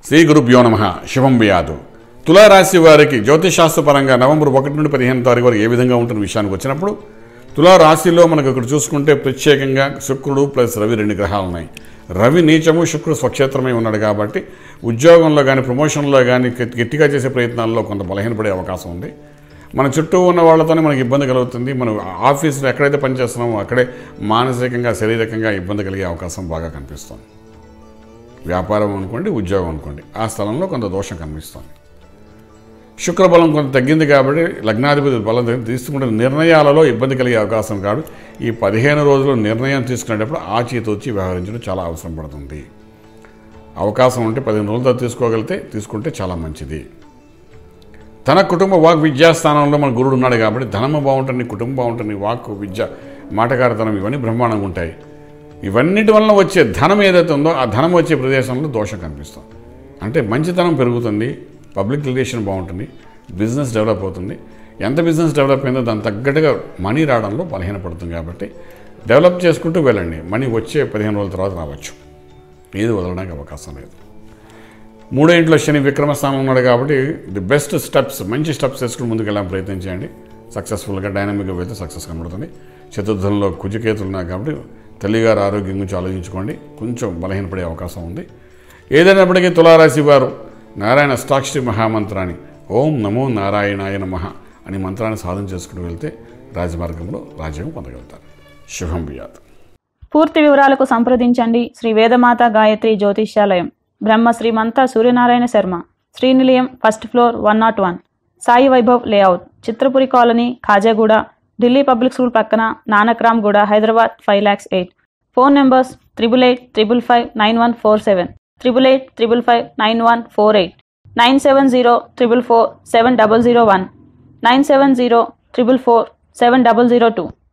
శ్రీ గురుభ్యో నమ శుభం వ్యాధు తులారాశి వారికి జ్యోతిశాస్త్రపరంగా నవంబర్ ఒకటి నుండి పదిహేను తారీఖు వరకు ఏ విధంగా ఉంటున్న విషయానికి వచ్చినప్పుడు తులారాశిలో మనకు ఇక్కడ చూసుకుంటే ప్రత్యేకంగా శుక్రుడు ప్లస్ రవి రెండు గ్రహాలు ఉన్నాయి రవి నీచము శుక్రుడు స్వక్షేత్రమై ఉన్నాడు కాబట్టి ఉద్యోగంలో కానీ ప్రమోషన్లో కానీ గట్టిగా చేసే ప్రయత్నాల్లో కొంత బలహీనపడే అవకాశం ఉంది మన చుట్టూ ఉన్న వాళ్ళతోనే మనకి ఇబ్బంది కలుగుతుంది మనం ఆఫీసులో ఎక్కడైతే పనిచేస్తున్నామో అక్కడే మానసికంగా శారీరకంగా ఇబ్బంది కలిగే అవకాశం బాగా కనిపిస్తుంది వ్యాపారం అనుకోండి ఉద్యోగం అనుకోండి ఆ స్థలంలో కొంత దోషం కనిపిస్తుంది శుక్రబలం కొంత తగ్గింది కాబట్టి లగ్నాధిపతి బలం తగ్గింది. తీసుకుంటే నిర్ణయాలలో ఇబ్బంది కలిగే అవకాశం కాదు ఈ పదిహేను రోజులు నిర్ణయం తీసుకునేటప్పుడు ఆచితూచి వ్యవహరించడం చాలా అవసరం పడుతుంది అవకాశం ఉంటే పదిహేను రోజులతో తీసుకోగలిగితే తీసుకుంటే చాలా మంచిది తన కుటుంబ వాక్ విద్యాస్థానంలో మన గురుడు ఉన్నాడు కాబట్టి ధనము బాగుంటుంది కుటుంబం బాగుంటుంది వాక్ విద్య మాటకారతనం ఇవన్నీ బ్రహ్మాండంగా ఉంటాయి ఇవన్నిటి వలన వచ్చే ధనం ఏదైతే ఉందో ఆ ధనం వచ్చే ప్రదేశంలో దోషం కనిపిస్తుంది అంటే మంచితనం పెరుగుతుంది పబ్లిక్ రిలేషన్ బాగుంటుంది బిజినెస్ డెవలప్ అవుతుంది ఎంత బిజినెస్ డెవలప్ అయిందో దాని తగ్గట్టుగా మనీ రావడంలో బలహీనపడుతుంది కాబట్టి డెవలప్ చేసుకుంటూ వెళ్ళండి మనీ వచ్చే పదిహేను రోజుల తర్వాత రావచ్చు ఏది వదలడానికి అవకాశం లేదు మూడో ఇంట్లో శని విక్రమ స్థానం ఉన్నాడు కాబట్టి ది బెస్ట్ స్టెప్స్ మంచి స్టెప్స్ వేసుకుని ముందుకు వెళ్ళాలని ప్రయత్నం చేయండి సక్సెస్ఫుల్గా డైనమిక్గా వెళ్తే సక్సెస్ కనబడుతుంది చతుర్థంలో కుజకేతులు ఉన్నాయి కాబట్టి తల్లిగారు ఆరోగ్యం గురించి ఆలోచించుకోండి కొంచెం బలహీనపడే అవకాశం ఉంది ఏదైనప్పటికీ తులారాశి వారు నారాయణ స్టాక్షి మహామంత్రాన్ని ఓం నమో నారాయణాయ నమః అని మంత్రాన్ని సాధన చేసుకుని వెళ్తే రాజమార్గంలో రాజ్యం పొందగలుగుతారు శుభం బియాత్ పూర్తి వివరాలకు సంప్రదించండి Shri Vedamata Gayatri Jyotishyalayam Brahma Srimanta Suryanarayana Sharma Srinilayam first floor one not one Sai Vaibhav layout Chitrapuri colony Khajaguda Delhi public school పక్కన Nanakram Guda Hyderabad five lakhs eight phone numbers triple eight triple five nine one four seven triple eight triple five nine one four eight nine seven zero triple four seven double zero one nine seven zero triple four seven double zero two